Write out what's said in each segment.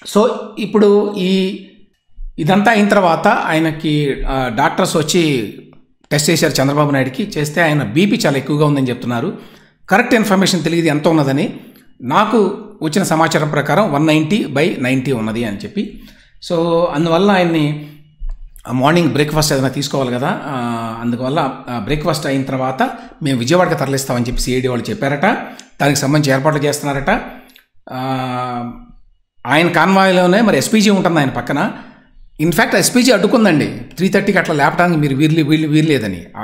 so ఇప్పుడు ఈ ఇదంతా అయిన తర్వాత ఆయనకి ఆ, డాక్టర్స్ వచ్చి టెస్ట్ చేశారు చంద్రబాబు నాయుడుకి చేస్తే ఆయన బీపీ చాలా ఎక్కువగా ఉందని చెప్తున్నారు కరెక్ట్ ఇన్ఫర్మేషన్ తెలియదు ఎంత ఉన్నదని నాకు వచ్చిన సమాచారం ప్రకారం వన్ నైంటీ బై నైంటీ ఉన్నది అని చెప్పి సో అందువల్ల ఆయన్ని ఆ మార్నింగ్ బ్రేక్ఫాస్ట్ ఏదైనా తీసుకోవాలి కదా ఆ, అందువల్ల ఆ బ్రేక్ఫాస్ట్ అయిన తర్వాత మేము విజయవాడకి తరలిస్తామని చెప్పి సిఐడి వాళ్ళు చెప్పారట దానికి సంబంధించి ఏర్పాట్లు చేస్తున్నారట ఆ, ఆయన కాన్వాయ్లోనే మరి ఎస్పీజీ ఉంటుంది ఆయన పక్కన ఇన్ఫ్యాక్ట్ ఎస్పీజీ అడ్డుకుందండి త్రీ థర్టీకి అట్లా లేపడానికి మీరు వీర్లే వీళ్ళు వీర్లేదని ఆ,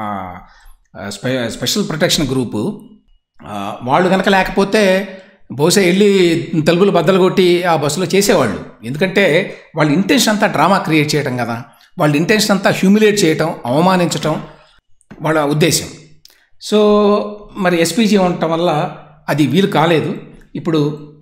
స్పె స్పెషల్ ప్రొటెక్షన్ గ్రూపు ఆ, వాళ్ళు కనుక లేకపోతే బహుశా వెళ్ళి తలుపులు బద్దలు కొట్టి ఆ బస్సులో చేసేవాళ్ళు ఎందుకంటే వాళ్ళ ఇంటెన్షన్ అంతా డ్రామా క్రియేట్ చేయడం కదా వాళ్ళ ఇంటెన్షన్ అంతా హ్యూమిలేట్ చేయటం అవమానించటం వాళ్ళ ఉద్దేశం సో మరి ఎస్పీజీ ఉండటం వల్ల అది వీలు కాలేదు ఇప్పుడు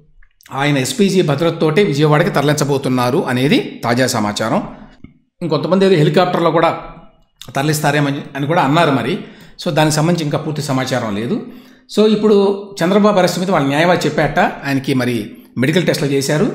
ఆయన ఎస్పీజీ భద్రతతోటే విజయవాడకి తరలించబోతున్నారు అనేది తాజా సమాచారం ఇంకొంతమంది ఏదో హెలికాప్టర్లో కూడా తరలిస్తారేమని అని కూడా అన్నారు మరి సో దానికి సంబంధించి ఇంకా పూర్తి సమాచారం లేదు సో ఇప్పుడు చంద్రబాబు అరెస్ట్ మీద వాళ్ళ న్యాయవాది చెప్పాట ఆయనకి మరి మెడికల్ టెస్ట్లు చేశారు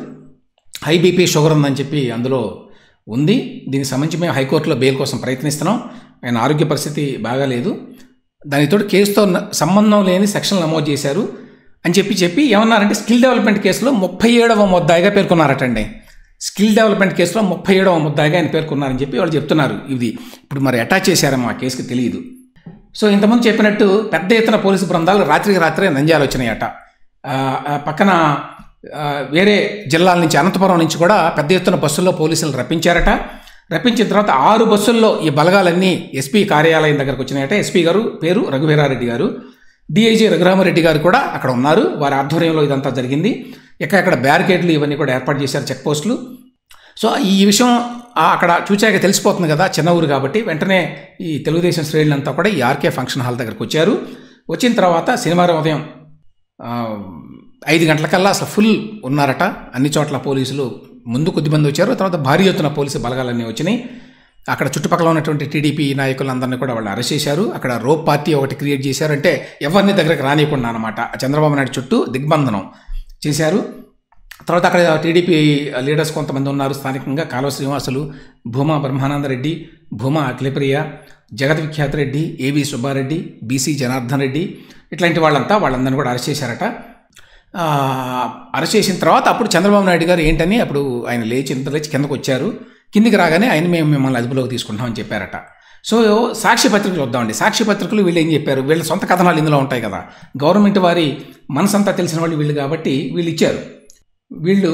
హై బీపీ షుగర్ ఉందని చెప్పి అందులో ఉంది దీనికి సంబంధించి మేము హైకోర్టులో బెయిల్ కోసం ప్రయత్నిస్తున్నాం ఆయన ఆరోగ్య పరిస్థితి బాగాలేదు దానితో కేసుతో న- సంబంధం లేని సెక్షన్లు నమోదు చేశారు అని చెప్పి చెప్పి ఏమన్నారంటే స్కిల్ డెవలప్మెంట్ కేసులో ముప్పై ఏడవ ముద్దాయిగా పేర్కొన్నారటండి స్కిల్ డెవలప్మెంట్ కేసులో ముప్పై ఏడవ ముద్దాయిగా ఆయన పేర్కొన్నారని చెప్పి వాళ్ళు చెప్తున్నారు ఇది ఇప్పుడు మరి అటాచ్ చేశారమ్మా ఆ కేసుకి తెలియదు సో ఇంతకుముందు చెప్పినట్టు పెద్ద ఎత్తున పోలీసు బృందాలు రాత్రికి రాత్రే నంద్యాల వచ్చినాయట ఆ, ఆ పక్కన ఆ, వేరే జిల్లాల నుంచి అనంతపురం నుంచి కూడా పెద్ద ఎత్తున బస్సుల్లో పోలీసులు రప్పించారట రప్పించిన తర్వాత ఆరు బస్సుల్లో ఈ బలగాలన్నీ ఎస్పీ కార్యాలయం దగ్గరకు వచ్చినాయట ఎస్పీ గారు పేరు రఘువీరారెడ్డి గారు డిఐజీ రఘురామరెడ్డి గారు కూడా అక్కడ ఉన్నారు వారి ఆధ్వర్యంలో ఇదంతా జరిగింది ఎక్కడెక్కడ బ్యారికేడ్లు ఇవన్నీ కూడా ఏర్పాటు చేశారు చెక్ పోస్టులు సో ఈ విషయం ఆ అక్కడ చూచాక తెలిసిపోతుంది కదా చిన్న ఊరు కాబట్టి వెంటనే ఈ తెలుగుదేశం శ్రేణులంతా కూడా ఈ ఆర్కే ఫంక్షన్ హాల్ దగ్గరకు వచ్చారు వచ్చిన తర్వాత శనివారం ఉదయం ఆ, ఐదు గంటలకల్లా అసలు ఫుల్ ఉన్నారట అన్ని చోట్ల పోలీసులు ముందు కొద్దిమంది వచ్చారు తర్వాత భారీ ఎత్తున పోలీసు బలగాలన్నీ వచ్చినాయి అక్కడ చుట్టుపక్కల ఉన్నటువంటి టీడీపీ నాయకులందరినీ కూడా వాళ్ళు అరెస్ట్ చేశారు అక్కడ రోప్ పార్టీ ఒకటి క్రియేట్ చేశారు అంటే ఎవరిని దగ్గరకు రానియకుండా అనమాట చంద్రబాబు నాయుడు చుట్టూ దిగ్బంధనం చేశారు తర్వాత అక్కడ టీడీపీ లీడర్స్ కొంతమంది ఉన్నారు స్థానికంగా కాలువ శ్రీనివాసులు భూమా బ్రహ్మానందరెడ్డి భూమా అఖిలప్రియ జగత్ విఖ్యాత్ రెడ్డి ఏవి సుబ్బారెడ్డి బీసీ జనార్దన్ రెడ్డి ఇట్లాంటి వాళ్ళంతా వాళ్ళందరినీ కూడా అరెస్ట్ చేశారట ఆ, అరెస్ట్ చేసిన తర్వాత అప్పుడు చంద్రబాబు నాయుడు గారు ఏంటని అప్పుడు ఆయన లేచి ఇంత లేచి కిందకు వచ్చారు కిందికి రాగానే ఆయన మేము మిమ్మల్ని అదుపులోకి తీసుకుంటామని చెప్పారట సో సాక్షి పత్రికలు వద్దామండి సాక్షి పత్రికలు వీళ్ళు ఏం చెప్పారు వీళ్ళ సొంత కథనాలు ఇందులో ఉంటాయి కదా గవర్నమెంట్ వారి మనసంతా తెలిసిన వాళ్ళు వీళ్ళు కాబట్టి వీళ్ళు ఇచ్చారు వీళ్ళు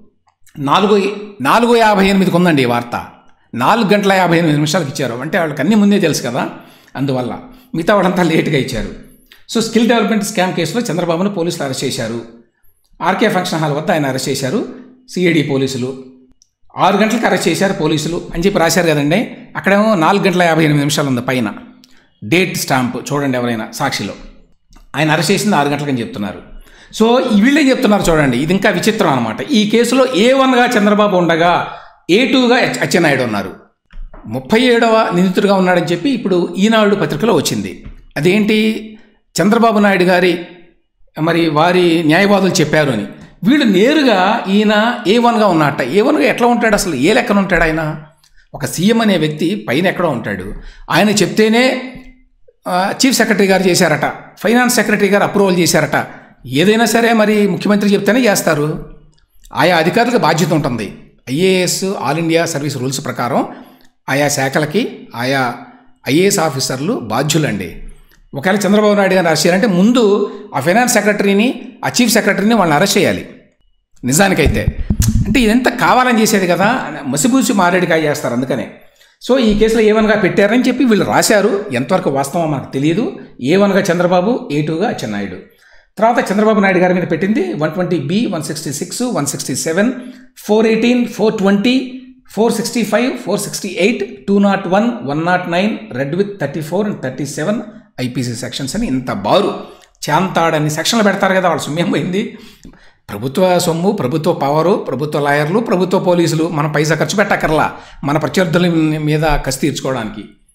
నాలుగు నాలుగు యాభై ఎనిమిదికి ఉందండి ఈ వార్త నాలుగు గంటల యాభై ఎనిమిది నిమిషాలకు ఇచ్చారు అంటే వాళ్ళకి అన్ని ముందే తెలుసు కదా అందువల్ల మిగతా వాళ్ళంతా లేట్గా ఇచ్చారు సో స్కిల్ డెవలప్మెంట్ స్కామ్ కేసులో చంద్రబాబును పోలీసులు అరెస్ట్ చేశారు ఆర్కే ఫంక్షన్ హాల్ వద్ద ఆయన అరెస్ట్ చేశారు సిఐడి పోలీసులు ఆరు గంటలకు అరెస్ట్ చేశారు పోలీసులు అని చెప్పి రాశారు కదండి అక్కడేమో నాలుగు గంటల యాభై ఎనిమిది నిమిషాలు ఉంది పైన డేట్ స్టాంప్ చూడండి ఎవరైనా సాక్షిలో ఆయన అరెస్ట్ చేసింది ఆరు గంటలకని చెప్తున్నారు సో ఈ వీళ్ళే చెప్తున్నారు చూడండి ఇది ఇంకా విచిత్రం అనమాట ఈ కేసులో ఏ వన్గా చంద్రబాబు ఉండగా ఏ టూగా అచ్చెన్నాయుడు ఉన్నారు ముప్పై ఏడవ నిందితుడిగా ఉన్నాడని చెప్పి ఇప్పుడు ఈనాడు పత్రికలో వచ్చింది అదేంటి చంద్రబాబు నాయుడు గారి మరి వారి న్యాయవాదులు చెప్పారు అని వీళ్ళు నేరుగా ఈయన ఏ వన్గా ఉన్నట్ట ఏ వన్గా ఎట్లా ఉంటాడు అసలు ఏ లెక్కన ఉంటాడు ఆయన ఒక సీఎం అనే వ్యక్తి పైన ఎక్కడో ఉంటాడు ఆయన చెప్తేనే ఆ, చీఫ్ సెక్రటరీ గారు చేశారట ఫైనాన్స్ సెక్రటరీ గారు అప్రూవల్ చేశారట ఏదైనా సరే మరి ముఖ్యమంత్రి చెప్తేనే చేస్తారు ఆయా అధికారులకు బాధ్యత ఉంటుంది IAS all India service rules ప్రకారం ఆయా శాఖలకి ఆయా ఐఏఎస్ ఆఫీసర్లు బాధ్యులండి ఒకవేళ చంద్రబాబు నాయుడు గారిని అరెస్ట్ చేయాలంటే ముందు ఆ ఫైనాన్స్ సెక్రటరీని ఆ చీఫ్ సెక్రటరీని వాళ్ళని అరెస్ట్ చేయాలి నిజానికైతే అంటే ఇదంతా కావాలని చేసేది కదా మసిబూసి మారేడికాయ చేస్తారు అందుకనే సో ఈ కేసులో ఏ వన్గా పెట్టారని చెప్పి వీళ్ళు రాశారు ఎంతవరకు వాస్తవం మనకు తెలియదు ఏ వన్గా చంద్రబాబు ఏ టూగా అచ్చెన్నాయుడు తర్వాత చంద్రబాబు నాయుడు గారి మీద పెట్టింది one twenty B one sixty six one sixty seven four eighteen four twenty four sixty five four sixty eight two nought one one nought nine read with thirty four and thirty seven IPC sections అని ఇంత బారు చాంతాడని సెక్షన్లు పెడతారు కదా వాళ్ళ సొమ్మేం పోయింది ప్రభుత్వ సొమ్ము ప్రభుత్వ పవరు ప్రభుత్వ లాయర్లు ప్రభుత్వ పోలీసులు మన పైసా ఖర్చు పెట్టక్కర్లా మన ప్రత్యర్థుల మీద కసి తీర్చుకోవడానికి